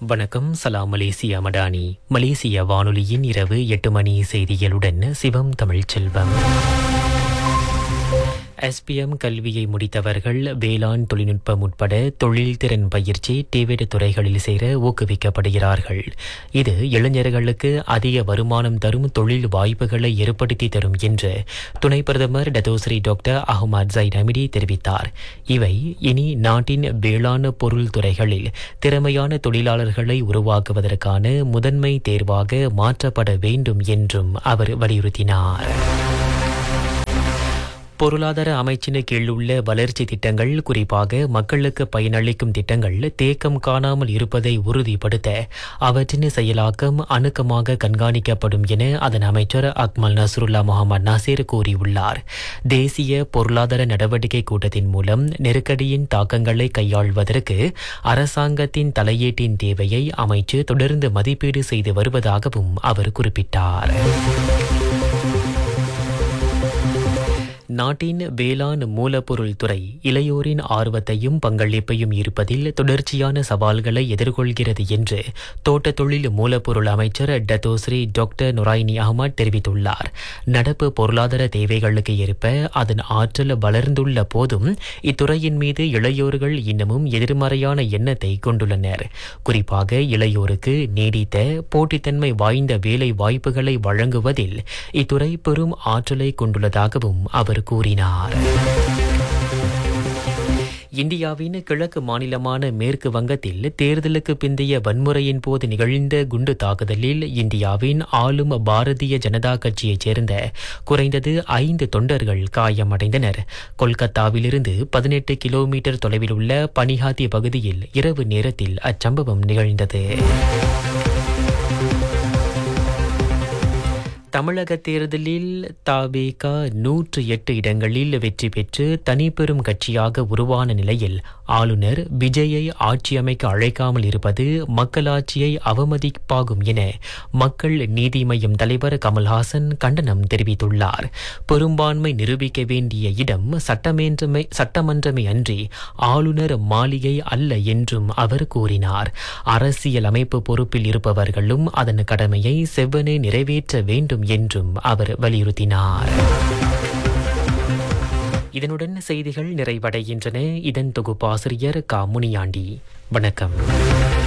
வணக்கம் சலாம் மலேசியா மடானி மலேசிய வானொலியின் இரவு எட்டு மணி செய்திகளுடன் சிவம் தமிழ்ச்செல்வம் எஸ்பிஎம் கல்வியை முடித்தவர்கள் வேளாண் தொழில்நுட்பம் உட்பட தொழில் திறன் பயிற்சி டிவிட் துறைகளில் சேர ஊக்குவிக்கப்படுகிறார்கள் இது இளைஞர்களுக்கு அதிக வருமானம் தரும் தொழில் வாய்ப்புகளை ஏற்படுத்தி தரும் என்று துணை பிரதமர் Datuk Seri doctor Ahmad Zahid Hamidi தெரிவித்தார் இவை இனி நாட்டின் வேளாண் பொருள் துறைகளில் திறமையான தொழிலாளர்களை உருவாக்குவதற்கான முதன்மை தேர்வாக மாற்றப்பட வேண்டும் என்றும் அவர் வலியுறுத்தினார் பொருளாதார அமைச்சின் கீழ் உள்ள வளர்ச்சி திட்டங்கள் குறிப்பாக மக்களுக்கு பயனளிக்கும் திட்டங்கள் தேக்கம் காணாமல் இருப்பதை உறுதிப்படுத்த அவற்றின் செயலாக்கம் அணுக்கமாக கண்காணிக்கப்படும் என அதன் அமைச்சர் அக்மல் நஸ்ருல்லா முகமது நாசிர் கூறியுள்ளார் தேசிய பொருளாதார நடவடிக்கை கூட்டத்தின் மூலம் நெருக்கடியின் தாக்கங்களை கையாள்வதற்கு அரசாங்கத்தின் தலையீட்டின் தேவையை அமைச்சு தொடர்ந்து மதிப்பீடு செய்து வருவதாகவும் அவர் குறிப்பிட்டார் நாட்டின் வேளாண் மூலப்பொருள் துறை இளையோரின் ஆர்வத்தையும் பங்களிப்பையும் இருப்பதில் தொடர்ச்சியான சவால்களை எதிர்கொள்கிறது என்று தோட்ட தொழில் மூலப்பொருள் அமைச்சர் டத்தோஸ்ரீ டாக்டர் நொராயினி அகமது தெரிவித்துள்ளார் நடப்பு பொருளாதார தேவைகளுக்கு ஏற்ப அதன் ஆற்றல் வளர்ந்துள்ள போதும் இத்துறையின் மீது இளையோர்கள் இன்னமும் எதிர்மறையான எண்ணத்தை கொண்டுள்ளனர் குறிப்பாக இளையோருக்கு நீடித்த போட்டித்தன்மை வாய்ந்த வேலை வாய்ப்புகளை வழங்குவதில் இத்துறை பெரும் ஆற்றலை கொண்டுள்ளதாகவும் அவர் கூறினார் இந்தியாவின் கிழக்கு மாநிலமான மேற்கு வங்கத்தில் தேர்தலுக்கு பிந்தைய வன்முறையின் போது நிகழ்ந்த குண்டு தாக்குதலில் இந்தியாவின் ஆளும் பாரதிய ஜனதா கட்சியைச் சேர்ந்த குறைந்தது ஐந்து தொண்டர்கள் காயமடைந்தனர் கொல்கத்தாவிலிருந்து பதினெட்டு கிலோமீட்டர் தொலைவில் உள்ள பனிஹாத்தி பகுதியில் இரவு நேரத்தில் அச்சம்பவம் நிகழ்ந்தது தமிழக தேர்தலில் தாவேகா நூற்று எட்டு இடங்களில் வெற்றி பெற்று தனிப்பெரும் கட்சியாக உருவான நிலையில் ஆளுநர் விஜயை ஆட்சி அமைக்க அழைக்காமல் இருப்பது மக்களாட்சியை அவமதிப்பாகும் என மக்கள் நீதி மய்யம் தலைவர் கமல்ஹாசன் கண்டனம் தெரிவித்துள்ளார் பெரும்பான்மை நிரூபிக்க வேண்டிய இடம் சட்டமன்றமே சட்டமன்றமே அன்றி ஆளுநர் மாளிகை அல்ல என்றும் அவர் கூறினார் அரசியல் அமைப்பு பொறுப்பில் இருப்பவர்களும் அதன் கடமையை செவ்வனே நிறைவேற்ற வேண்டும் என்றும் அவர் வலியுறுத்தினார் இதனுடன் செய்திகள் நிறைவடைகின்றன இதன் தொகுப்பாசிரியர் கா முனியாண்டி வணக்கம்